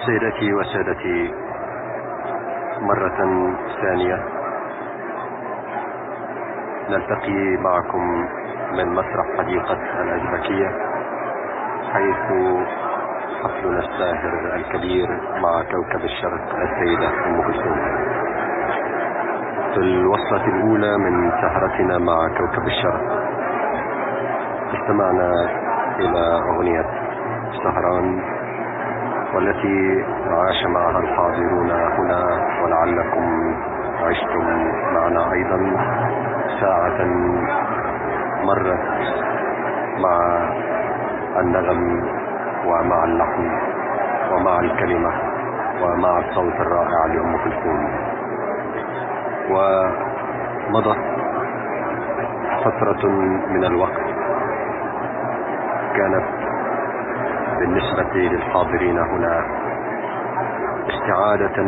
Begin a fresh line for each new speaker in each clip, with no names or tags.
سيدتي وسادتي مرة ثانية نلتقي معكم من مسرح حديقة الأزبكية حيث حفلنا الساهر الكبير مع كوكب الشرق السيدة أم كلثوم في الوصلة الأولى من سهرتنا مع كوكب الشرق استمعنا إلى أغنية سهران والتي عاش معها الحاضرون هنا ولعلكم عشتم معنا أيضا ساعة مرت مع النغم ومع اللحن ومع الكلمة ومع الصوت الرائع لأم كلثوم ومضت فترة من الوقت كانت بالنسبة للحاضرين هنا استعادة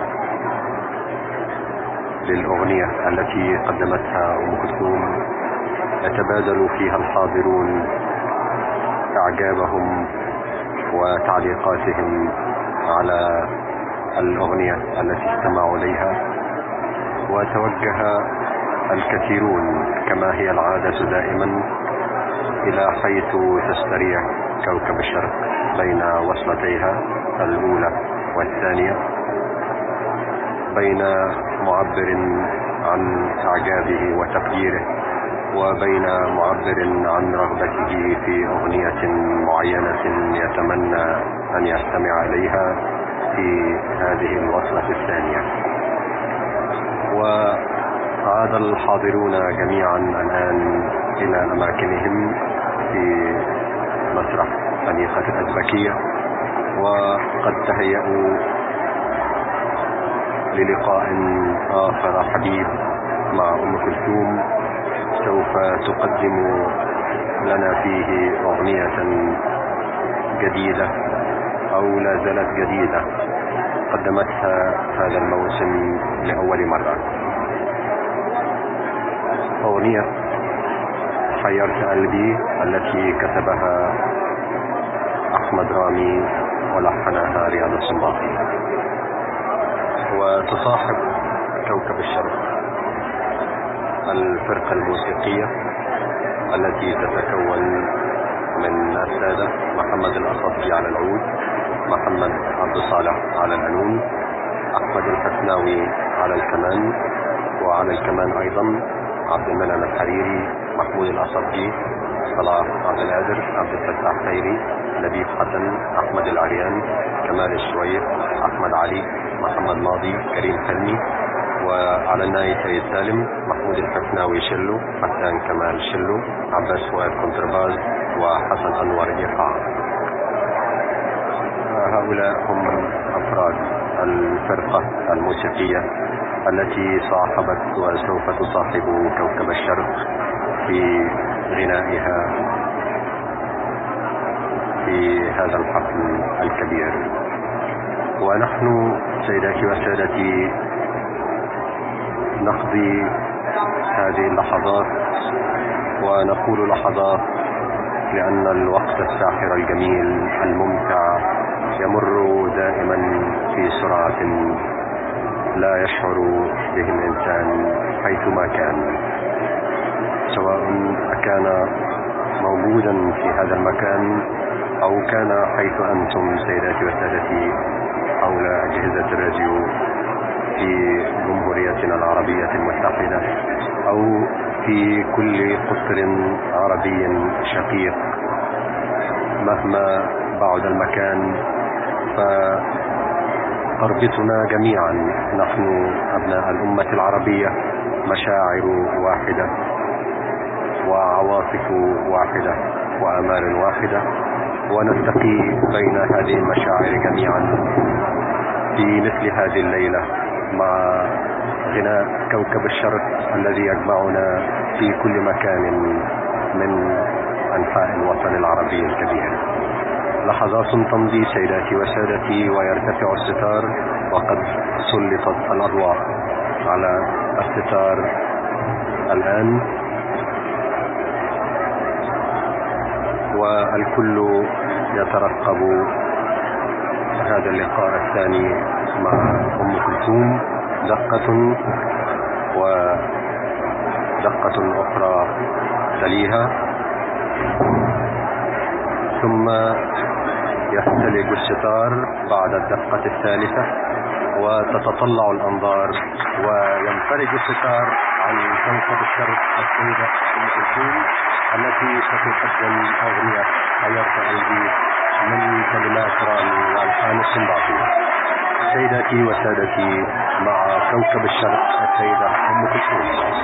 للأغنية التي قدمتها أم كلثوم يتبادل فيها الحاضرون إعجابهم وتعليقاتهم على الأغنية التي استمعوا إليها وتوجه الكثيرون كما هي العادة دائما إلى حيث تستريح كوكب الشرق بين وصلتيها الأولى والثانية بين معبر عن إعجابه وتقديره وبين معبر عن رغبته في أغنية معينة يتمنى أن يستمع إليها في هذه الوصلة الثانية وعاد الحاضرون جميعا الآن إلى أماكنهم في مسرح حديقة الأزبكية وقد تهيأوا للقاء آخر حبيب مع أم كلثوم سوف تقدم لنا فيه أغنية جديدة أو لا زالت جديدة قدمتها هذا الموسم لأول مرة أغنية حيرت قلبي التي كتبها أحمد رامي ولحنها رياض الصنباطي وتصاحب كوكب الشرق الفرقة الموسيقية التي تتكون من السادة محمد الأصدي على العود محمد عبد الصالح على القانون أحمد الحسناوي على الكمان وعلى الكمان أيضا عبد المنعم الحريري محمود الأصبجي صلاح عبد القادر عبد الفتاح خيري نبيل حسن أحمد العريان كمال الشويف أحمد علي محمد ماضي كريم حلمي وعلى الناي سيد سالم محمود الحسناوي شلو حسان كمال شلو عباس فؤاد كونترباز وحسن أنور إيقاع هؤلاء هم أفراد الفرقة الموسيقية التي صاحبت وسوف تصاحب كوكب الشرق في غنائها في هذا الحفل الكبير ونحن سيداتي وسادتي نقضي هذه اللحظات ونقول لحظات لأن الوقت الساحر الجميل الممتع يمر دائما في سرعة لا يشعر به الإنسان حيثما كان سواء كان موجودا في هذا المكان أو كان حيث أنتم سيداتي وسادتي حول أجهزة الراديو في جمهوريتنا العربية المتحدة أو في كل قطر عربي شقيق مهما بعد المكان فتربطنا جميعا نحن أبناء الأمة العربية مشاعر واحدة وعواطف واحدة وآمال واحدة ونلتقي بين هذه المشاعر جميعا في مثل هذه الليلة مع غناء كوكب الشرق الذي يجمعنا في كل مكان من أنحاء الوطن العربي الكبير لحظات تمضي سيداتي وسادتي ويرتفع الستار وقد سلطت الأضواء على الستار الآن والكل يترقب هذا اللقاء الثاني مع أم كلثوم دقة ودقة أخرى تليها ثم يختلج الستار بعد الدقة الثالثة وتتطلع الأنظار وينفرج الستار عن كوكب الشرق السيدة أم كلثوم التي ستقدم أغنية حيرت قلبي من كلمات رامي والحان السنباطي سيداتي وسادتي مع كوكب الشرق السيدة أم كلثوم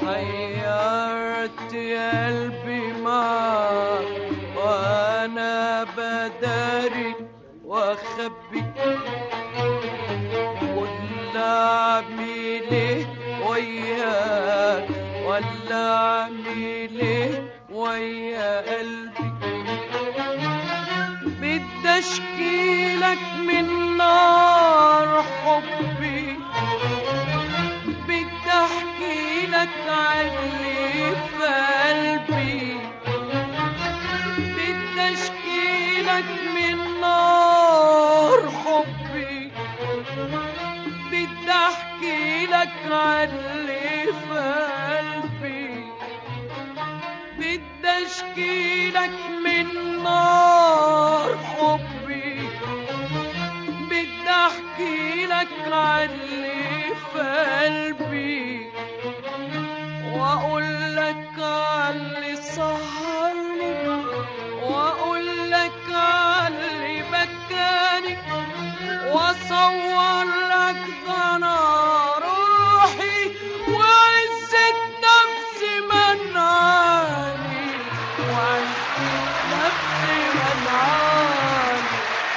حيرت قلبي معك وانا بداري واخبي ولا اعمل وياك ولا اعمل ويا قلبي بدي اشكيلك من نار حبي بدي احكي لك عني في قلبي بدي اشكي لك من نار حبي بدي احكي لك عني في قلبي بدي اشكي لك من نار حبي بدي احكي لك عني في قلبي واقول لك علي سهرني واقول لك علي بكاني واصور لك ضنا روحي وعزة نفسي منعاني وعزة نفسي منعاني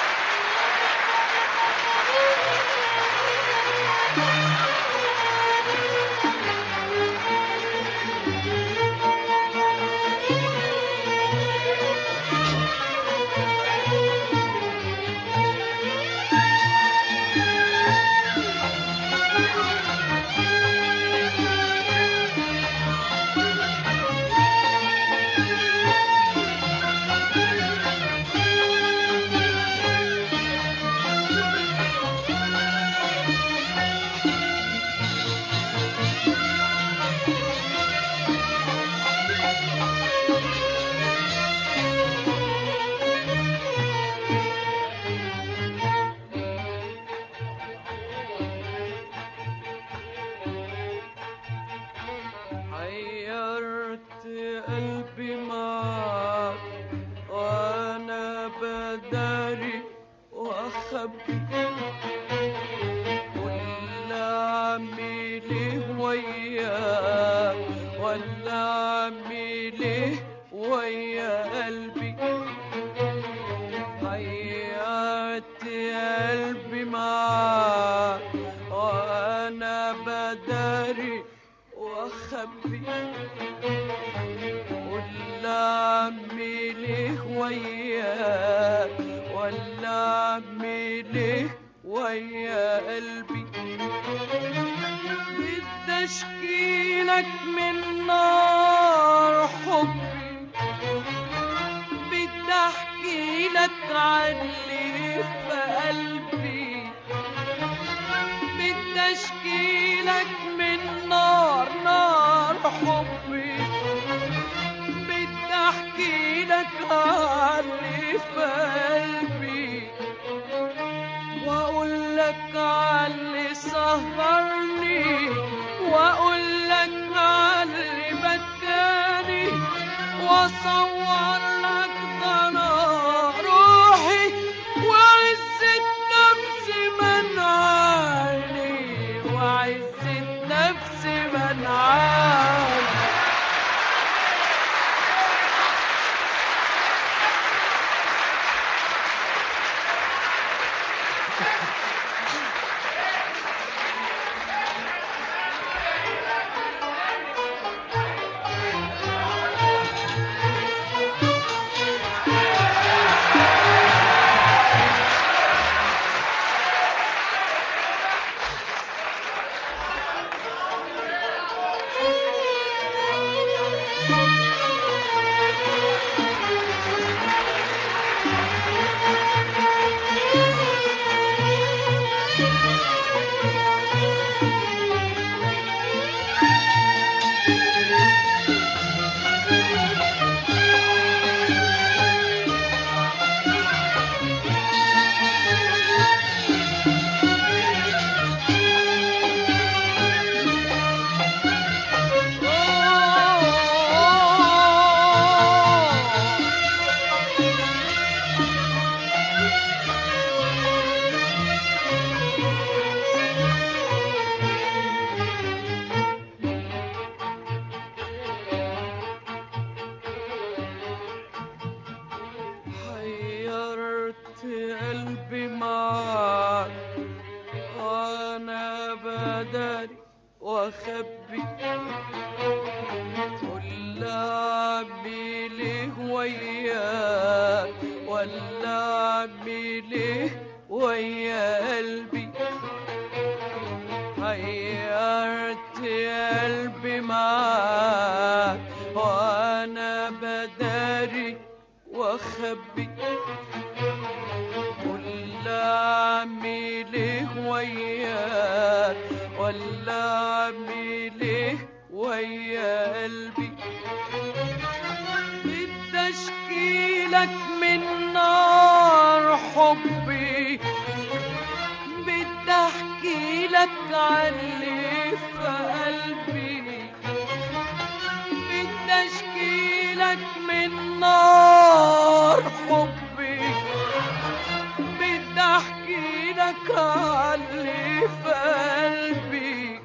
حيرت قلبي معاك وانا بداري واخبي ولا اعمل وياك ولا اعمل ويا قلبي حيرت قلبي معاك وانا بداري واخبي ولا اعمل وياك ولا اعمل ويا قلبي بدي اشكي لك من نار حبي بدي احكي لك عني في قلبي بدي اشكي لك من نار نار حبي بدي احكي لك عني في قلبي واقول لك علي سهرني واقول لك علي بكاني واصور لك ضنا روحي وعزة نفسي منعاني وعزة نفسي منعاني قلبي معاك وانا بداري واخبي كل عميله وياك ولا عميله ويا قلبي حيرت قلبي معاك وانا بداري واخبي كل عميله وياك ولا عميله ويا قلبي بدي اشكيلك من نار حبي بدي احكي لك عن اللي في قلبي بدي اشكي لك من نار حبي بدي احكي لك عن اللي في قلبي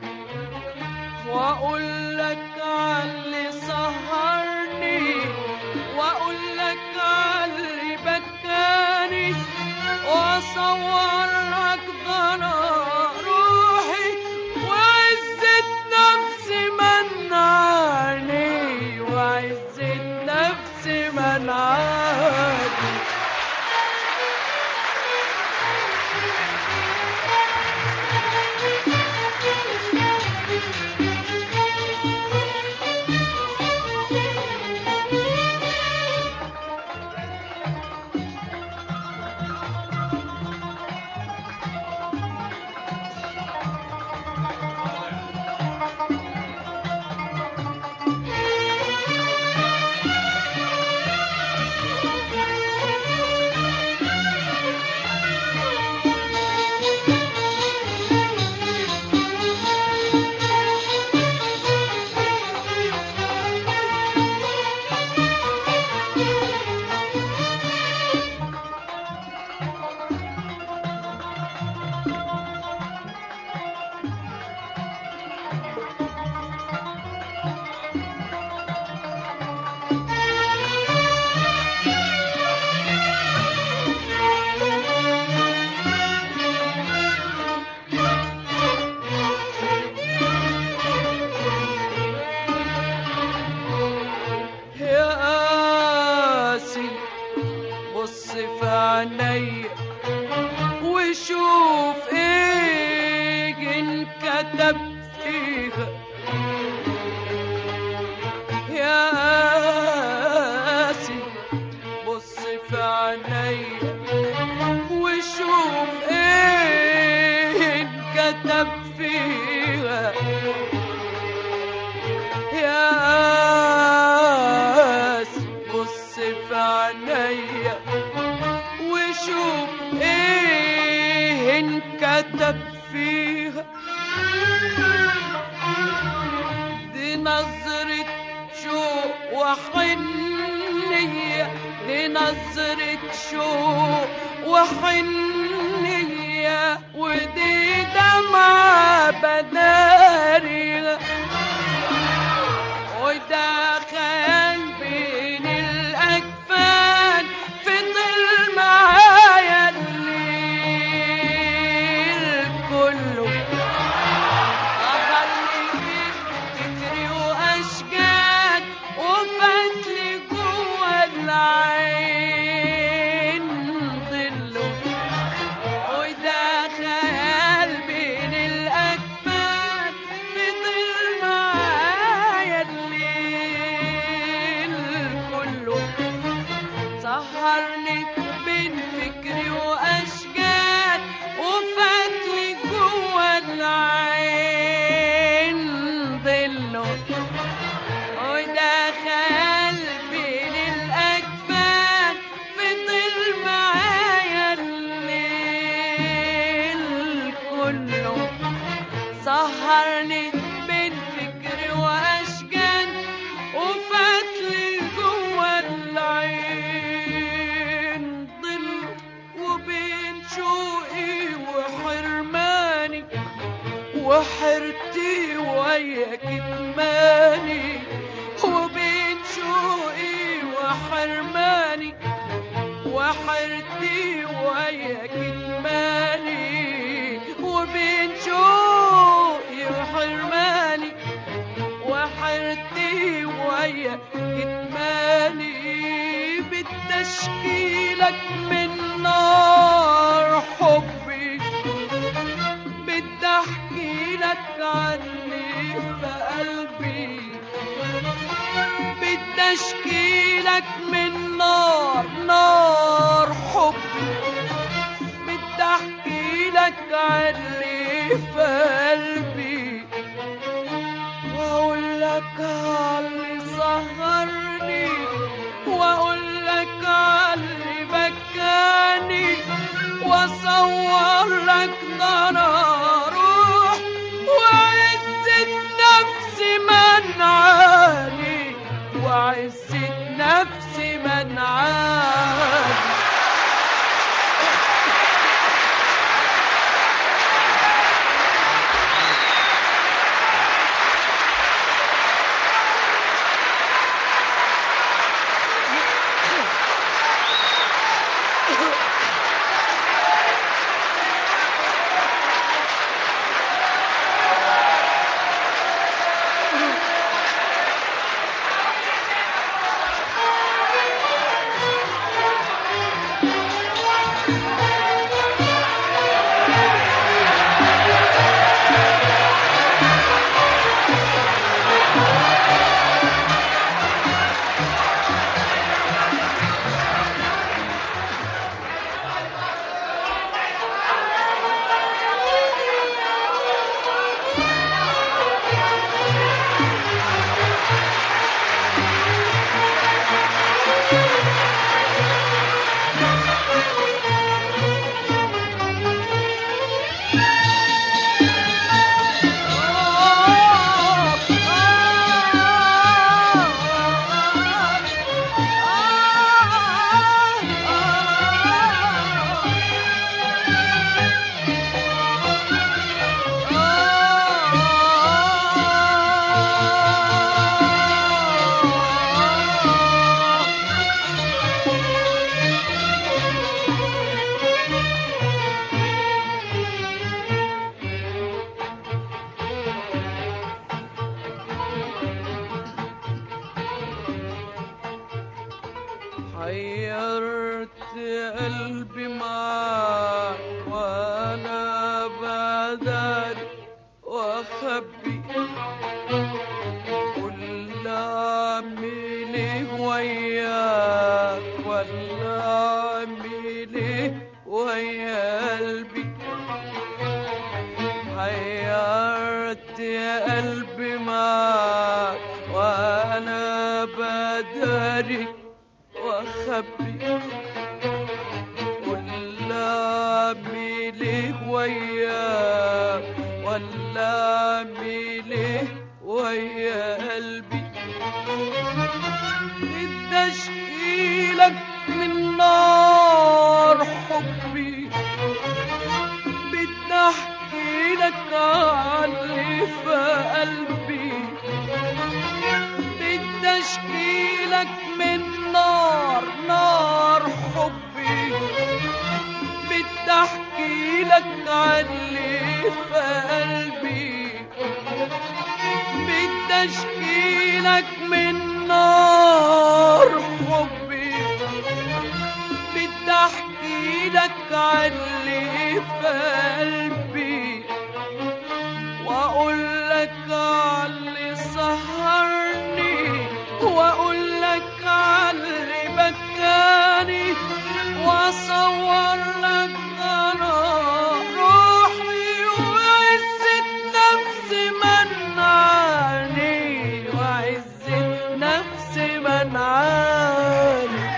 واقول لك عن اللي سهرني واقول لك عن اللي بكاني واصور لك ضنا روحي وعزة نفسي منعني وعزة نفسي منعني يا قاسي بص في عينيا وشوف ايه انكتب فيها يا قاسي بص في عينيا وشوف ايه انكتب فيها يا قاسي بص في عينيا وشوف ايه انكتب فيها دي نظرة شوق وحنية دي نظرة شوق وحنية ودي دمعة بدارية وده خيال بين الأكفان فضل معايا الليل كله أخلي فكري وأشجان وفتلي جوا العين ظله وده خيال بين الأكفان فضل معايا الليل كله سهرني بين فكري وأشجان وفاتلي جوا العين ظله وده خيال بين الأكفان فضل معايا الليل كله سهرني بين فكري وأشجان وفاتلي جوا العين ظل وبين شوقي وحرماني وحرتي ويا كتماني وبين شوقي وحرماني وحرتي وحيرتي ويا كتماني وبين شوقي وحرماني وحيرتي ويا كتماني بالتشكيلك من نار حبي بدي احكي لك عني في قلبي بدي اشكي لك من نار نار حبي بدي احكي لك عني في قلبي واقول لك علي سهرني واقول لك علي بكاني واصور لك ضنا روح وعزة نفسي منعاني وعزة نفسي منعاني حيرت قلبي معاك وانا بداري واخبي قول اعمل ايه وياك ولا اعمل ايه ويا قلبي حيرت يا قلبي معاك وانا بداري واخبي قول اعمل ايه وياك ولا اعمل ايه ويا قلبي بدي اشكيلك من نار حبي بدي احكي لك عني في قلبي بدي اشكي لك من نار نار حبي بدي احكي لك عني في قلبي بدي اشكي لك من نار حبي بدي احكي لك عني في قلبي واقول لك علي سهرني واقول لك علي بكاني واصور لك انا روحي وعزة نفسي منعاني وعزة نفسي منعاني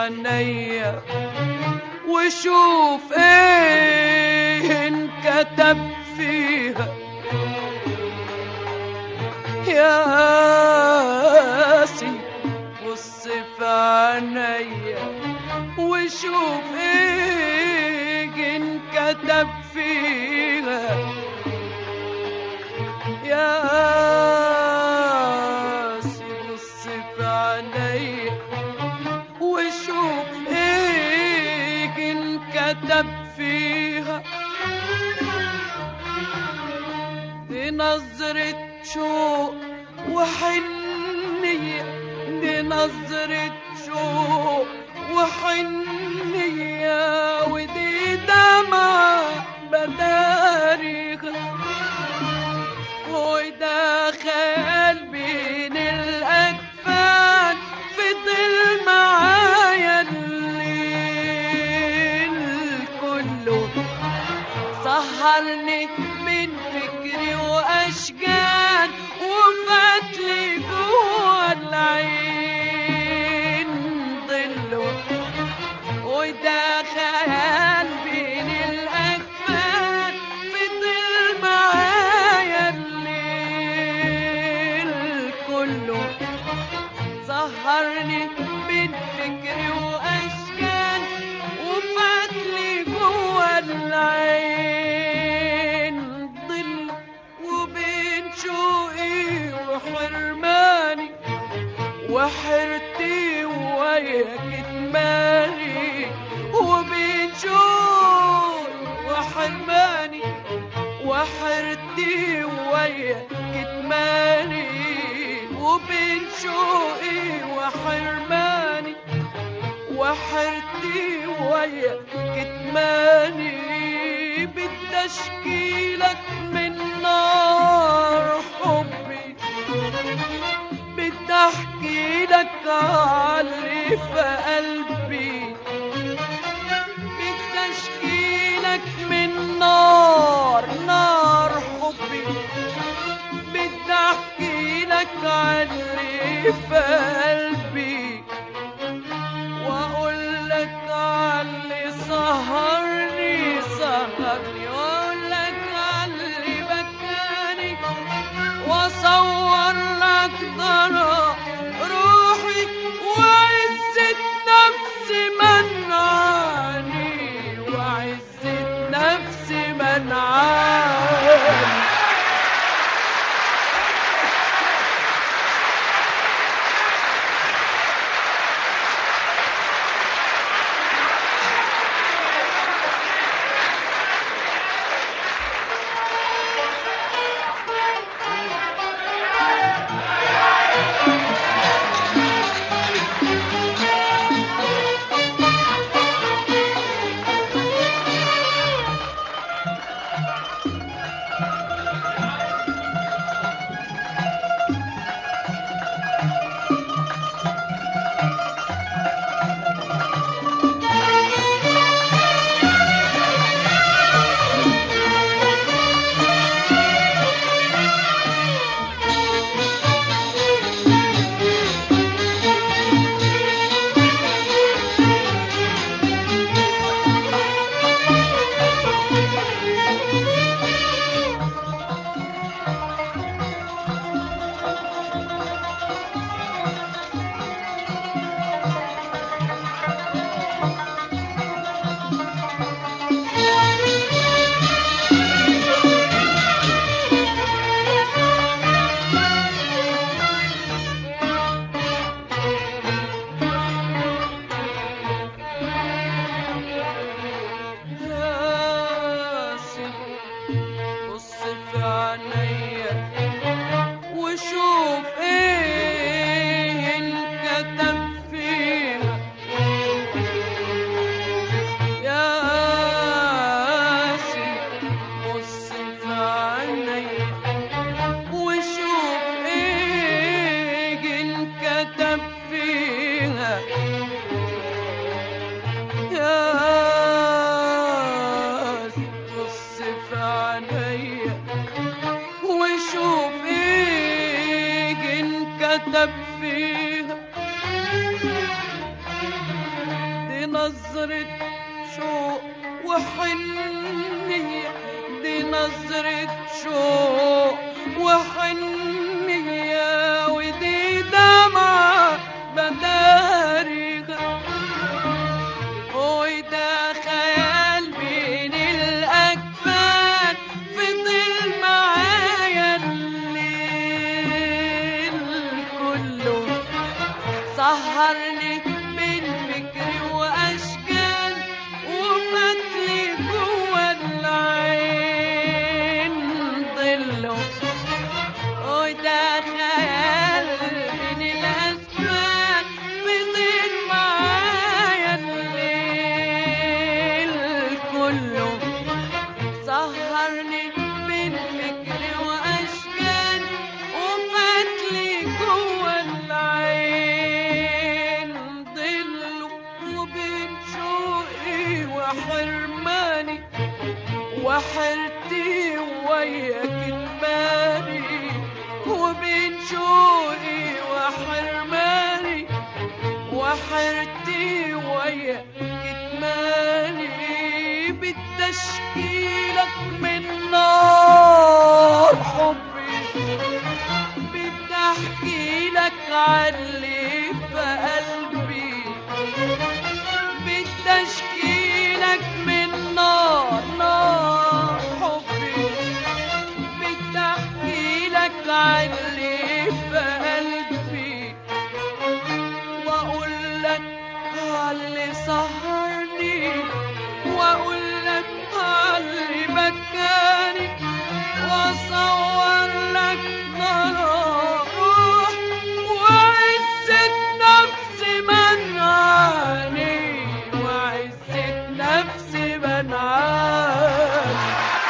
عينيا وشوف ايه انكتب فيها يا قاسي بص في عينيا وشوف ايه انكتب فيها يا قاسي بص في عينيا وشوف ايه انكتب فيها دي نظرة شوق وحنية دي نظرة شوق وحنية ودي دمعة بداريها وده خيال بين الأكفان فضل معايا الليل كله سهرني من فكري واشجان وفاتلي جوه العين ضله وده خيال بين الاكفان فضل معايا الليل كله سهرني بين فكري واشكال وفاتلي جوه العين ظل وبين شوقي وحرماني وحرتي ويا كتماني وبين شوقي وحرماني وحرتي ويا كتماني وبين شوقي وحرماني وحرتي ويا كتماني بدي اشكيلك من نار حبي بدي احكي لك عاللي في قلبي بدي اشكيلك من نار نار حبي بدي احكي لك عاللي في قلبي واقول لك عاللي سهرني سهرني واقول لك عاللي بكاني واصور لك ضرا روحي وعزة نفسي منعاني وعزة نفسي منعاني راسي بص في عينيا وشوف ايه انكتب فيها يا قاسي بص في عينيا وشوف ايه انكتب فيها يا قاسي بص في عينيا وشوف ايه انكتب فيها نظرة شوق وحنية دي نظرة شوق وحنية ودي دمعة بدارغة وده خيال بين الأكفان فضل معايا الليل كله سهرني بين فكري واشكال وفتلي جوا العين ضله وده خيال من الاسماء فضل معايا الليل كله سهرني بين فكري واشكال وفتلي جوا العين ضله وبين شوقي وحرماني وحرتي ويا كتماني وبين شوقي وحرماني وحرتي ويا كتماني بالتشكيلك من نار حبي بدي احكي لك عاللي في قلبي بدي اشكي لك من نار نار حبي بدي احكي لك عاللي في قلبي واقول لك عاللي سهرني واقول لك عاللي بكاني واصور لك نار روح وعزة نفسي منعاني وعزة نفسي منعاني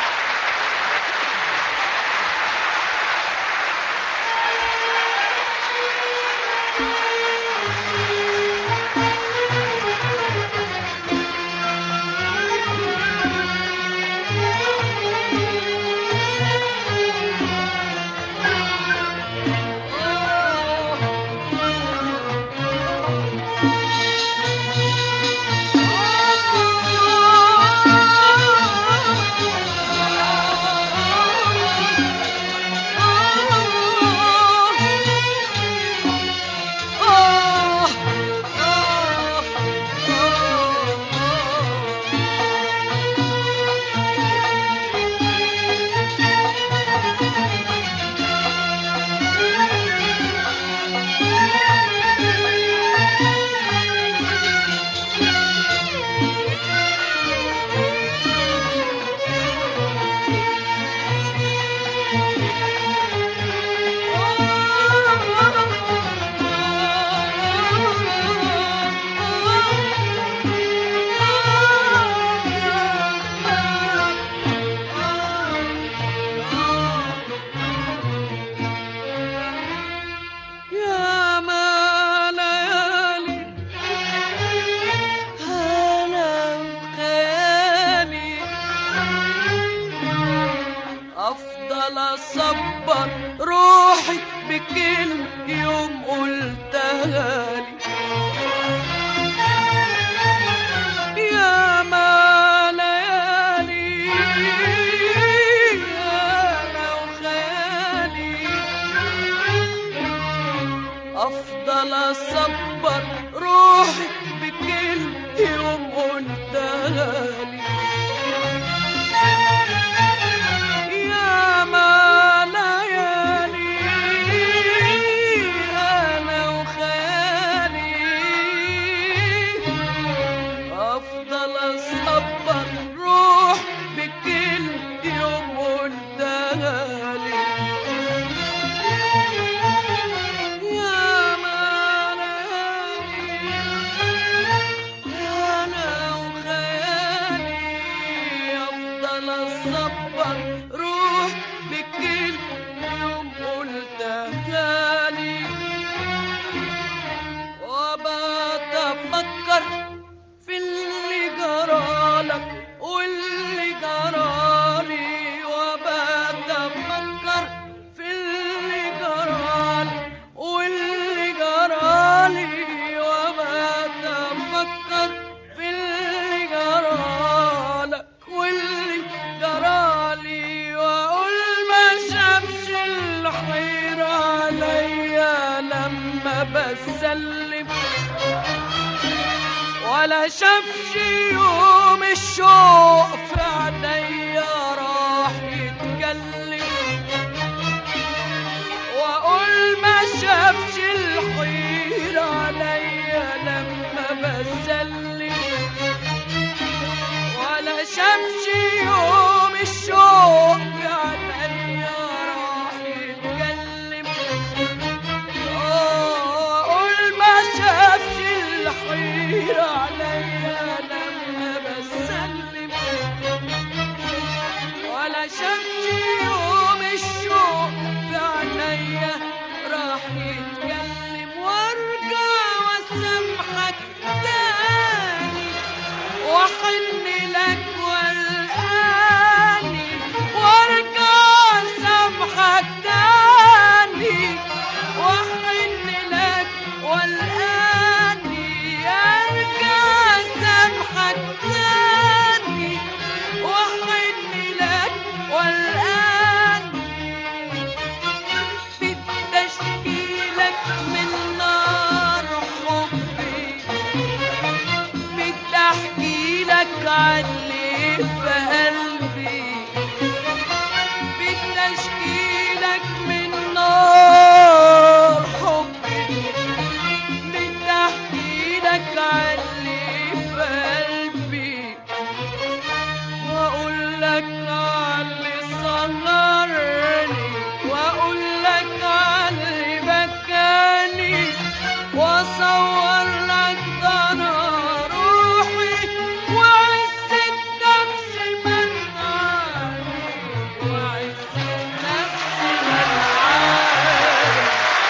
يا ما ليالي هنا وخيالي افضل اصبر روحي بكل يوم قلتها لي يا ما ليالي هنا وخيالي افضل اصبر روحي بكل يوم قلتها لي يا ما ليالي انا وخيالي افضل اصبر روح بكل يوم قلتها لي يا ما ليالي انا وخيالي شافش يوم الشوق في عينيا راح يتكلم واقول ما شافش الحيرة عليا لما بسلم ولا شافش يوم الشوق في عينيا راح يتكلم اه اقول ما شافش الحيرة عليا لما بسلم ولا شافش يوم الشوق في عينيا راح يتكلم وارجع واسامحك تاني واحن لك والاني وارجع اسامحك تاني واحن لك والاني ارجع اسامحك تاني واحن لك والاني بتشكيلك من نار حبي بدي احكي لك عاللي في قلبي بدي اشكي لك من نار حبي بدي احكي لك عاللي في قلبي واقول لك عاللي صغرني واقول لك عاللي بكاني واصور لك ضنا روحي وعزة نفسي منعاني وعزة نفسي منعاني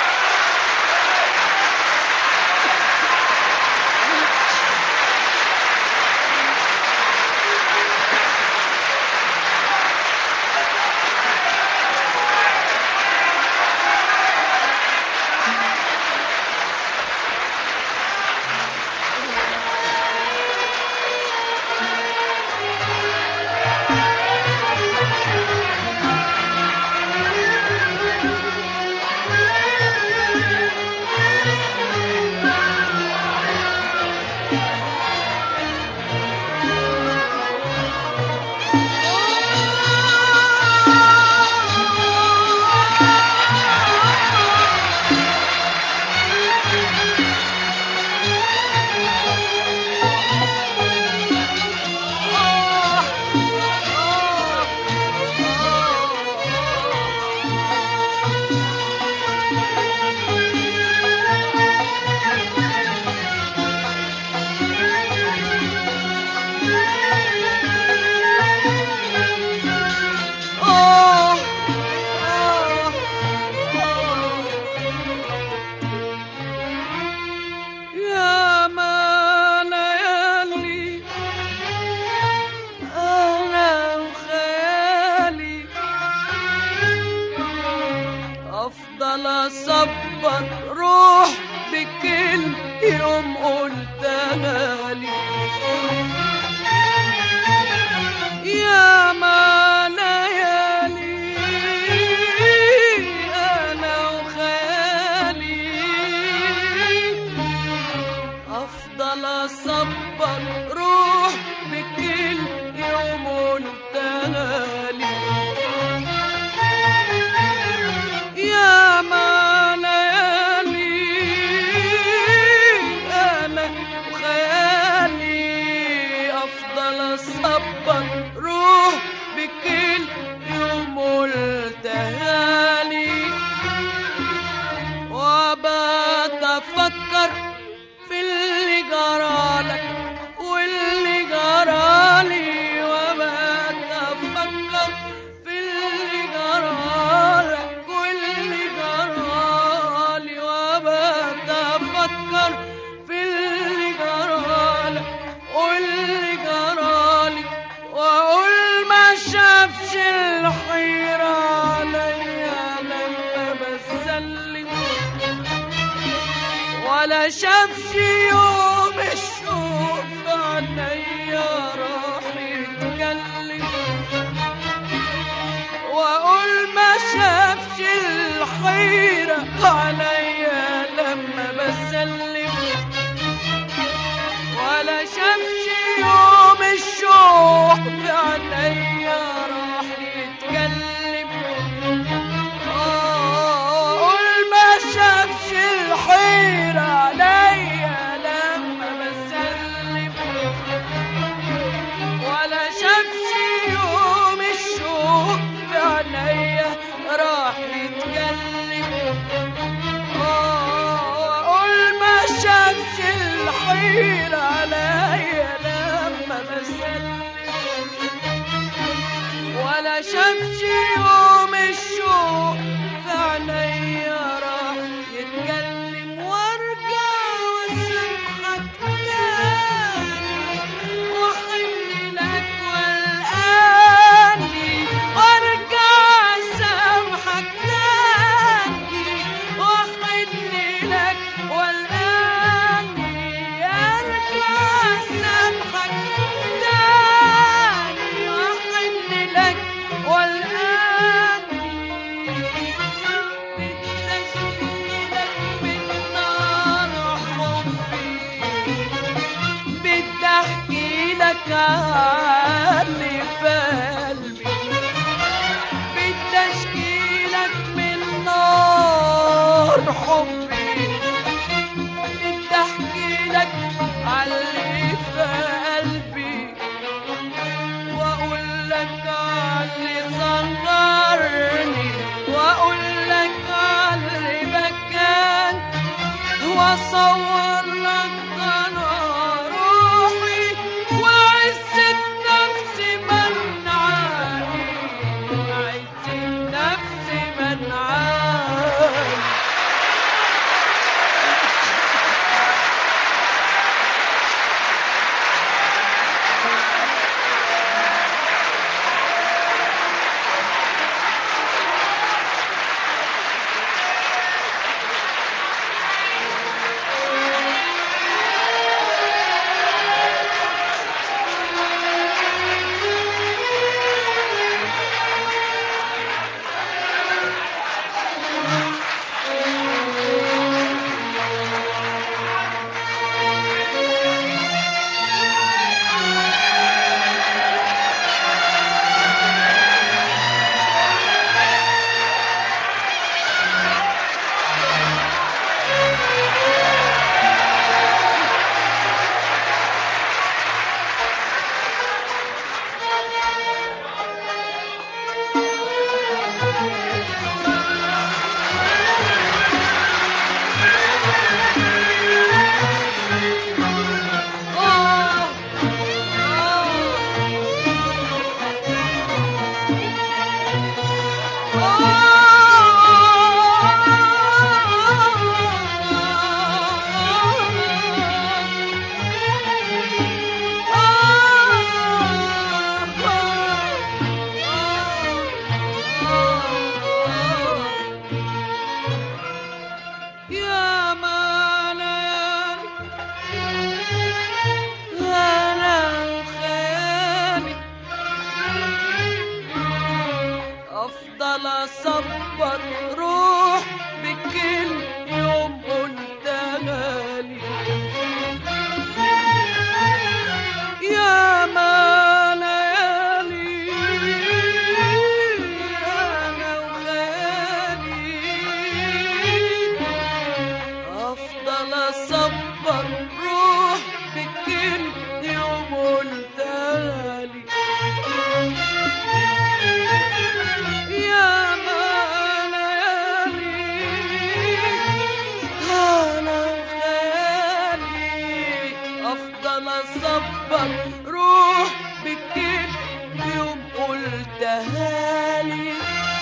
يا ما ليالي أنا وخيالي أفضل أصبر روح بكل يوم قلتها لي يا ما ليالي أنا وخيالي أفضل أصبر روح بكل يوم قلتها لي يا ما ليالي أنا وخيالي أفضل أصبر روح بكل يوم قلتها لي وبقى أفكر في اللي جرالك واللي جرالي وبقى أفكر في اللي جرالك واللي جرالي وبقى أفكر في اللي جرالك واللي جرالي وأقول ما شافش الحيرة عليا لما بسلم ولا شافش يوم الشوق في عينيا راح يتكلم واقول ما شافش الحيرة عليا لما بسلم ولا شافش الشوق في عينيا راح يتكلم آه، قول ما شافش الحيرة عليا لما بسلم ولا شافش يوم الشوق في عينيا راح يتكلم آه، قول ما شافش الحيرة عليا لما بسلم ولا شافش يوم الشوق في عينيا راح يتكلم وارجع واسامحك تاني واحن لك والاني وارجع اسامحك تاني واحن لك والاني ارجع اسامحك تاني واحن لك والاني بتشكيلك من نار حبي بدي احكي لك عني في قلبي بدي اشكي لك من نار حبي بدي احكي لك علي في قلبي واقول لك علي صغرني واقول لك علي بكاني واصور لك انا روحي وعزة نفسي منعاني عزة نفسي منعاني آه يا ما ليالي أنا وخيالي أفضل أصبر روح بكل يوم قلتها لي يا ما ليالي أنا وخيالي أفضل أصبر روح بكل يوم قلتها لي يا ما ليالي أنا وخيالي أفضل أصبر روح بكل يوم قلتها لي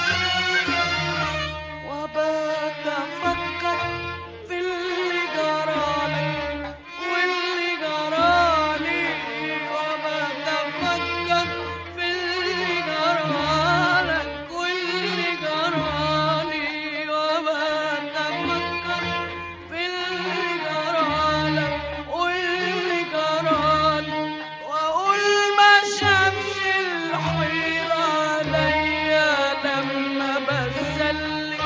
وبات أفكر في اللي جرالك واللي جرالي وبات أفكر في اللي جرالك واللي جرالي وبات أفكر في اللي جرالك واللي جرالي وأقول ما شافش الحيرة عليا لما بسلك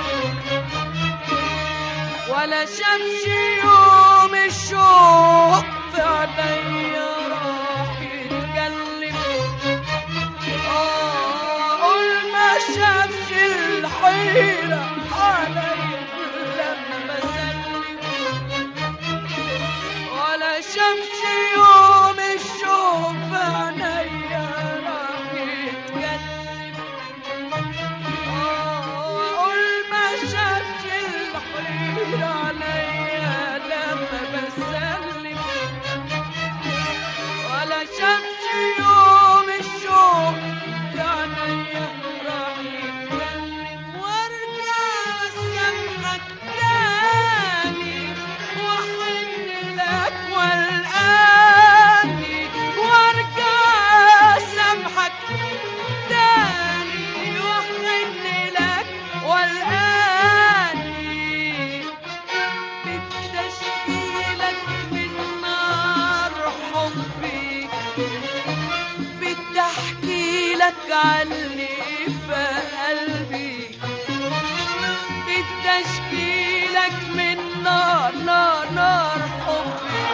ولا شافش يوم الشوق في عينيا راح يتكلم الحيرة عليا لما سلم ولا شافش يوم الشوق في عينيا راح يتكلم واقول ما شافش الحيرة عليا لما بسلم ولا شافش يوم الشوق في عينيا راح يتكلم وارجع اسامحك تاني واحن لك والاني وارجع اسامحك تاني واحن لك والاني بتشكيلك من نار حبي بتحكي لك عني في قلبي بتشكيلك من نار نار نار حبي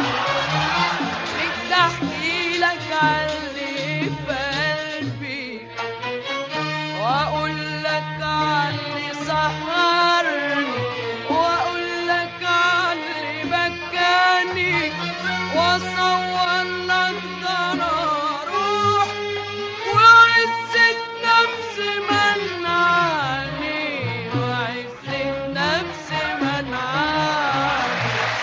بتحكي لك عني في قلبي واقول لك عني سهرني واقول لك عني بكاني واصور لك ده انا اروح وعزة نفسي منعاني وعزة نفسي منعاني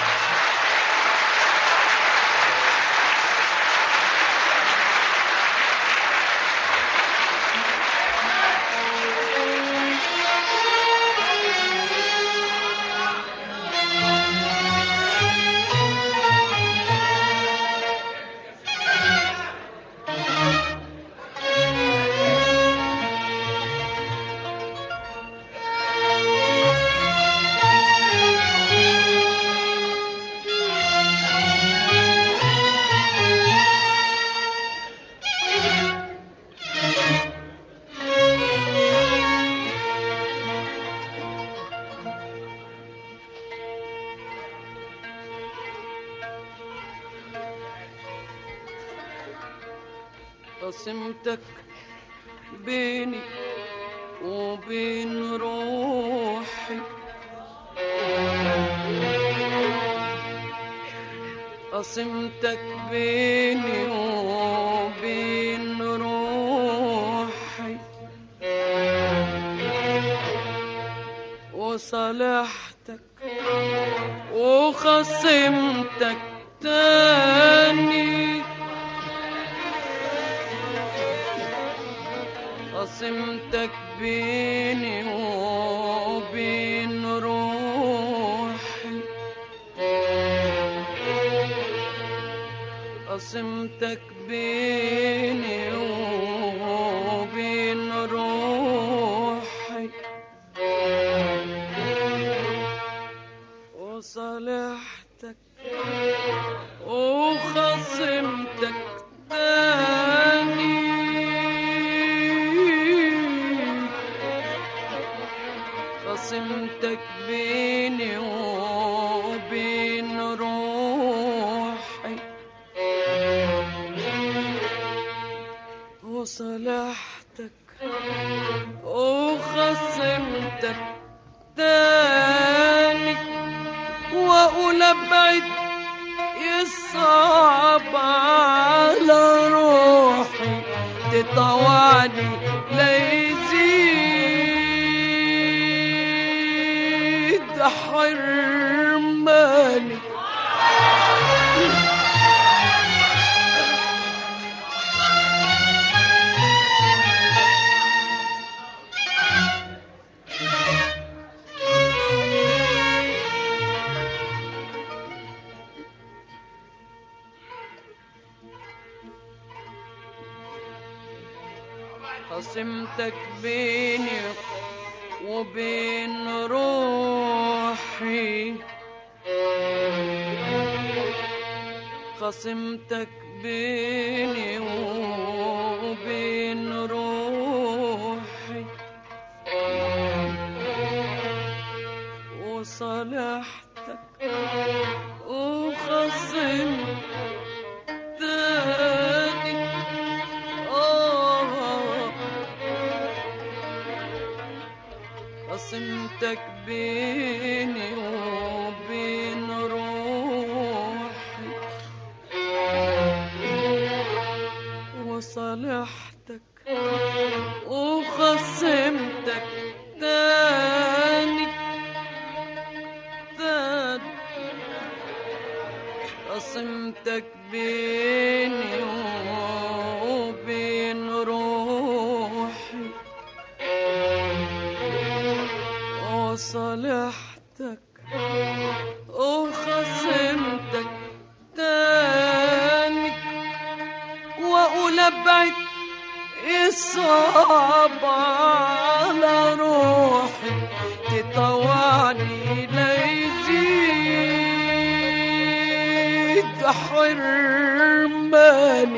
قسمتك بيني وبين روحي قسمتك بيني وبين روحي وصالحتك وخصمتك تاني قسمتك بيني وبين روحي قسمتك بيني وبين روحي وصالحتك وخصمتك تاني خصمتك بيني وبين روحي وصلحتك وخصمتك تاني واقول ابعد يصعب على روحي تطوعني ليزيد حرماني قسمتك بيني وبين روحي قسمتك بيني وبين روحي وصالحتك وخصمتك تاني آه قسمتك بيني وبين روحي وصالحتك وخصمتك تاني تاني قسمتك بيني وبين روحي وصالحتك وخصمتك تاني واقول ابعد الصعب على روحي تطوعني ليزيد حرماني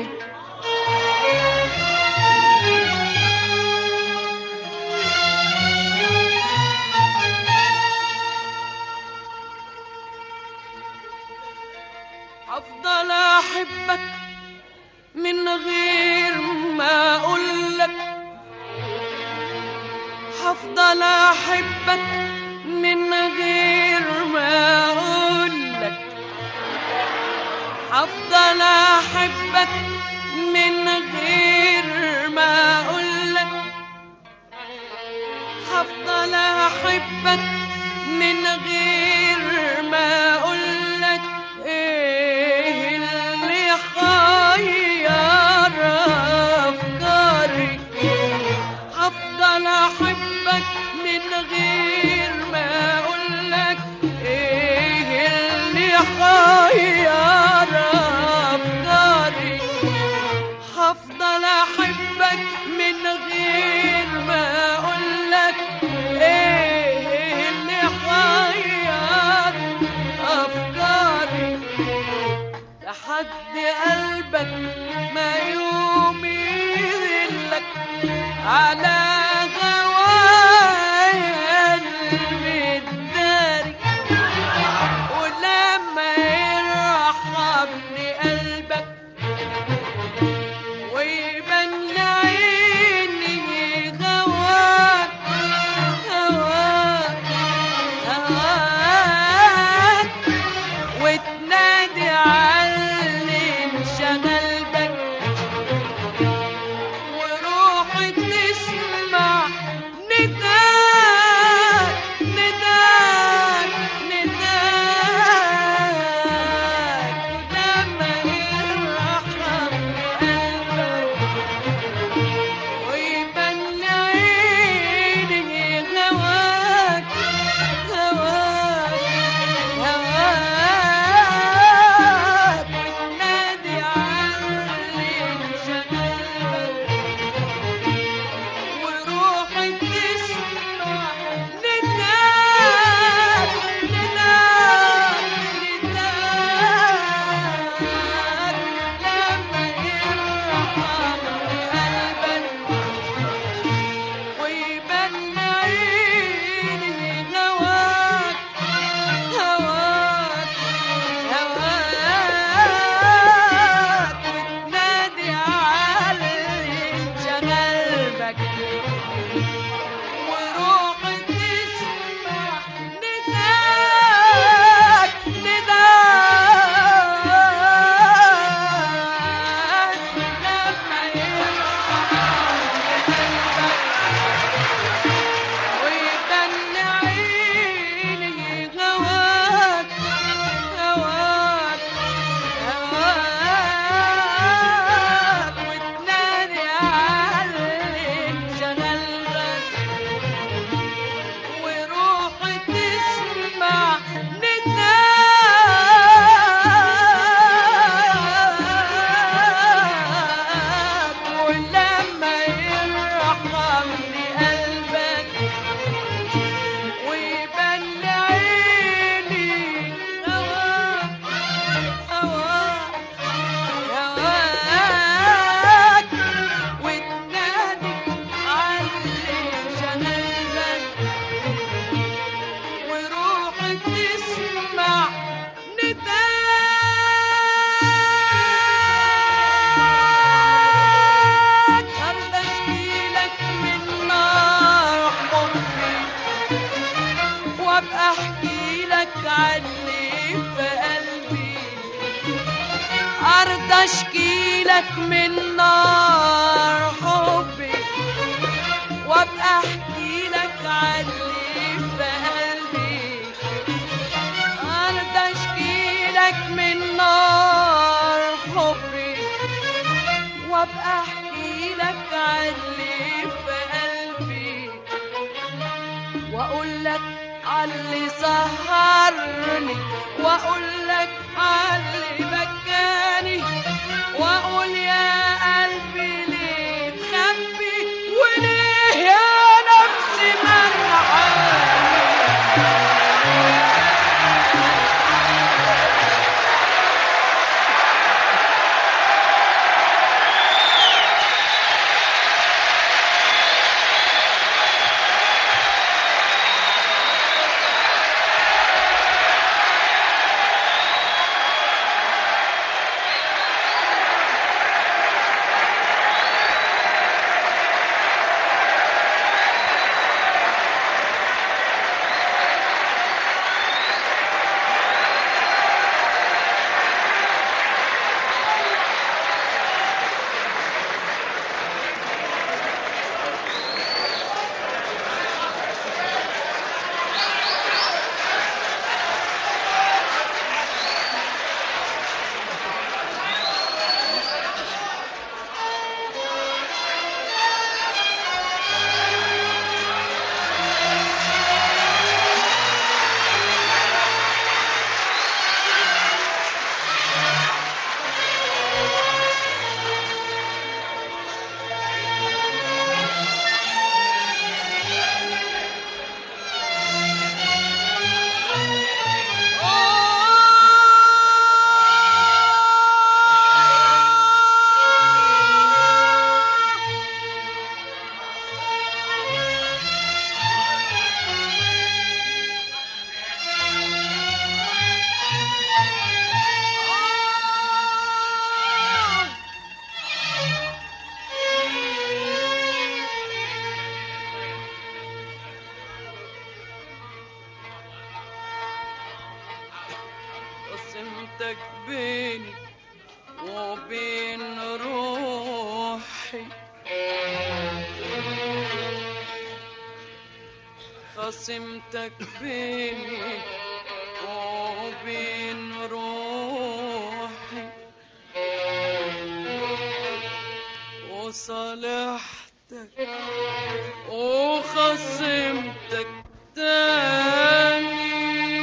افضل احبك من غير ما اقولك هفضل احبك من غير ما اقولك هفضل احبك من غير ما اقولك هفضل احبك من غير ما اقولك ايه اللي خير افكاري هفضل احبك من غير ما اقولك ايه اللي خير افكاري هفضل احبك من غير ما اقولك ايه اللي خير افكاري لحد قلبك ما يوم يذلك على غوايا المداري ولما يرحمني قلبك ويبان لعيني اشكيلك من نار حبي وابقى احكي لك علي في قلبي انا اشكيلك من نار حبي وابقى احكي لك علي في قلبي واقول لك علي سهرني واقول لك علي بكاني واقول يا قلبي ليه تخبي وليه يا نفسي منعاني قسمتك بيني وبين روحي خصمتك بيني وبين روحي وصالحتك وخصمتك تاني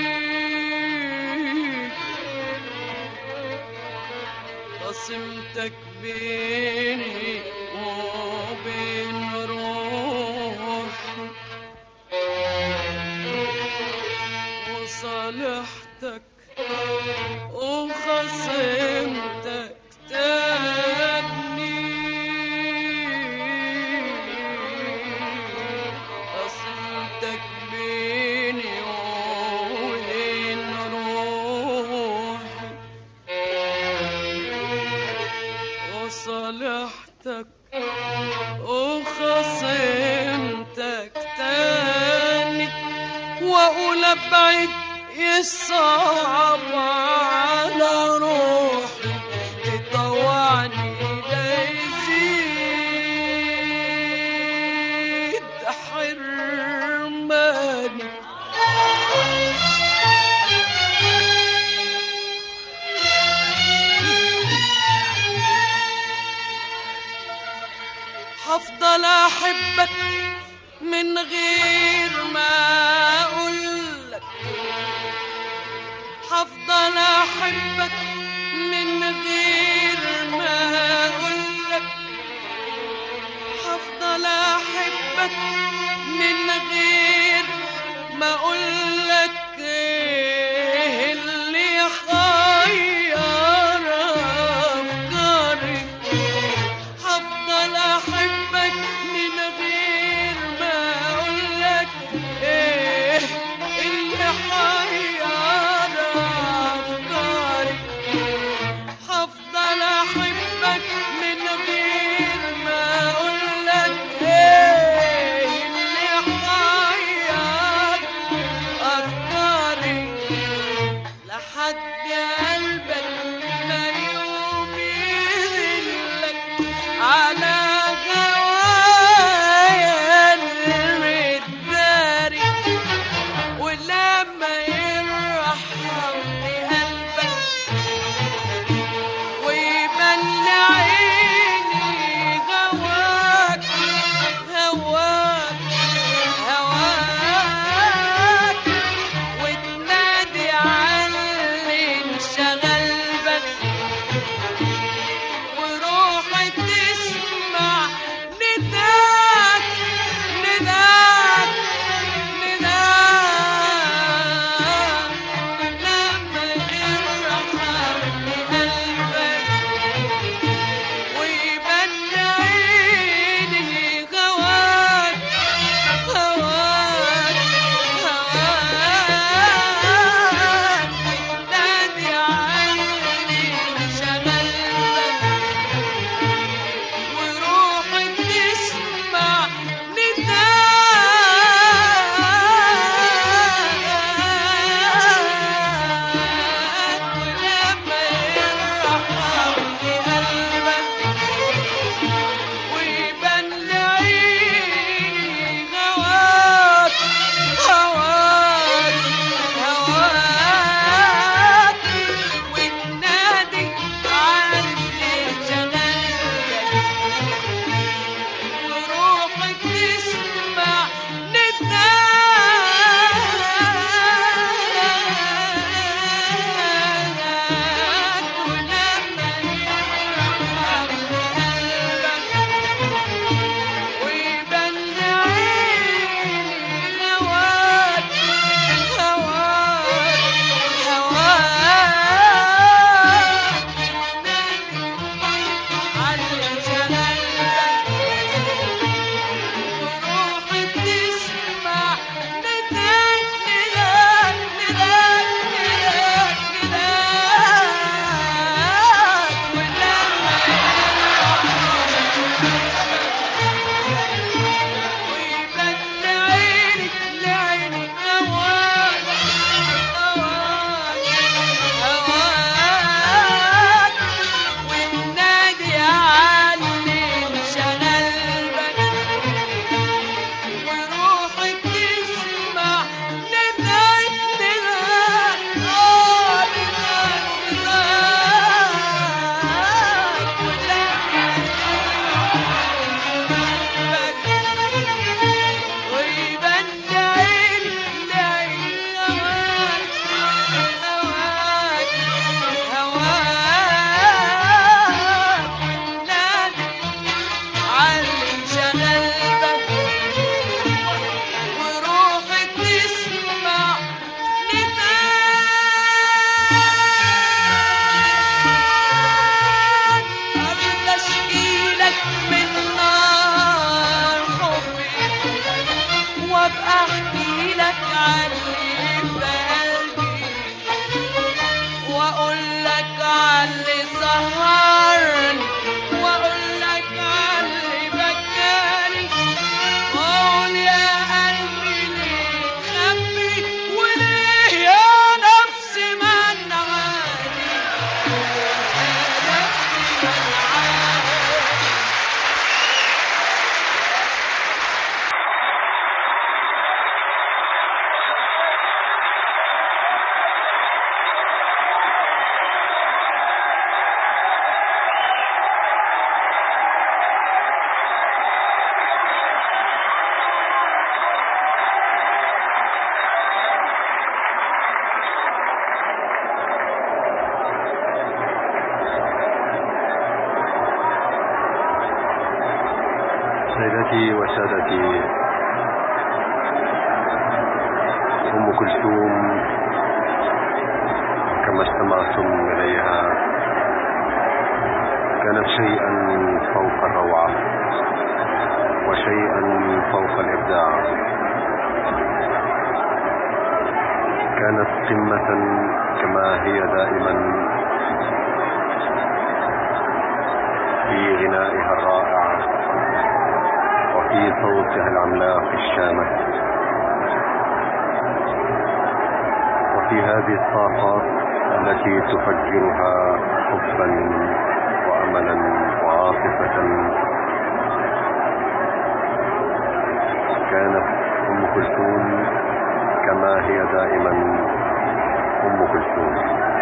قسمتك بيني وبين روحي وصالحتك وخصمتك تاني قسمتك بيني وبين روحي وصالحتك وخصمتك تاني واقول ابعد يصعب على روحي تطوعني ليزيد حرماني هفضل احبك من غير ما اقولك هفضل احبك من غير ما اقولك هفضل احبك من غير ما اقولك ايه اللي حير افكاري هفضل احبك من غير ما اقولك ايه اللي حير افكاري هفضل احبك تسمع نداك نداك نداك لما يرحم قلبك ويبان عيني غواك هواك هواك وتنادي عني شغلبك وروحك تسمع نداك ولما يرحم قلبك ويبان لعيني غواك هواك هواك وتنادي عني شغلبك وروحك تسمع نداك ولما يرحم قلبك ويبان عيني هواك هواك هواك نادي علي شغلبك وروحك تسمع نداك نداك نداك نداك نداك ولما ويبان لعيني لعيني هواك هواك هواك وتنادي عني شغلبك وروحك تسمع نداك نداك اه نداك نداك ولما قلبك ويبان عيني لعيني هواك هواك هواك وتنادي علي شغلبك وروحك تسمع نداك أرضى أشكيلك من نار حبي وابقى احكي لك عني في قلبي واقول لك علي سهرني واقول لك علي بكاني واقول يا قلبي ليه خبي وليه يا نفسي منعاني يا نفسي منعاني
سيدتي وسادتي أم كلثوم كما استمعتم إليها كانت شيئا فوق الروعة وشيئا فوق الإبداع كانت قمة كما هي دائما في غنائها الرائع وفي صوتها العملاق الشامخ وفي هذه الطاقات التي تفجرها حبا واملا وعاطفه كانت ام كلثوم كما هي دائما ام كلثوم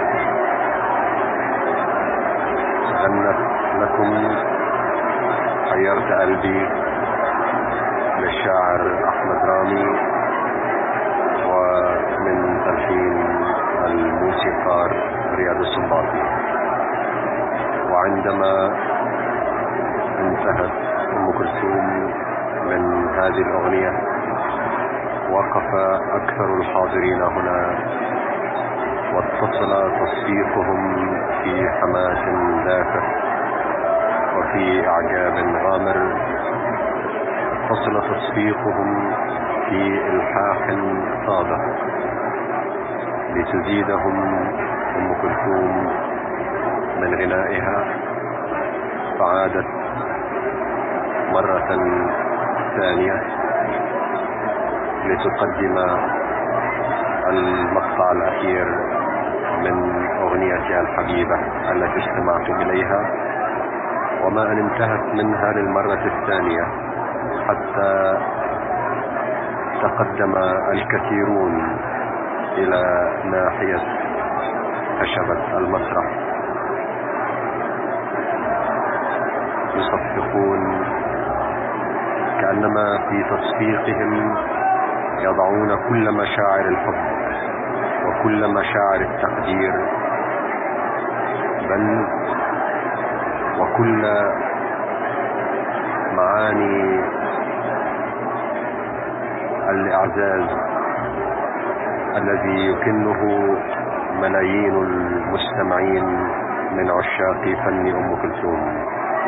غنت لكم حيرت قلبي للشاعر احمد رامي ومن تلحين الموسيقار رياض السنباطي وعندما انتهت أم كلثوم من هذه الأغنية وقف أكثر الحاضرين هنا واتصل تصفيقهم في حماس دافئ وفي إعجاب غامر اتصل تصفيقهم في إلحاح صادق لتزيدهم أم كلثوم من غنائها فعادت مرة ثانية لتقدم المقطع الأخير من أغنيتها الحبيبة التي استمعت إليها وما أن انتهت منها للمرة الثانية حتى تقدم الكثيرون إلى ناحية خشبة المسرح يصفقون كأنما في تصفيقهم يضعون كل مشاعر الحب وكل مشاعر التقدير بل وكل معاني الإعزاز الذي يكنه ملايين المستمعين من عشاق فن أم كلثوم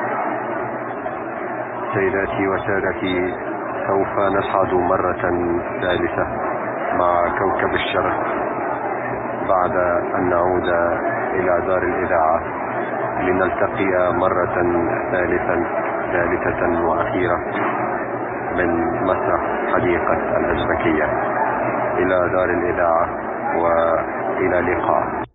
سيداتي وسادتي سوف نصعد مرة ثالثة مع كوكب الشرق بعد أن نعود إلى دار الإذاعة لنلتقي مرة ثالثا ثالثة وأخيرة من مسرح حديقة الأزبكية إلى دار الإذاعة وإلى اللقاء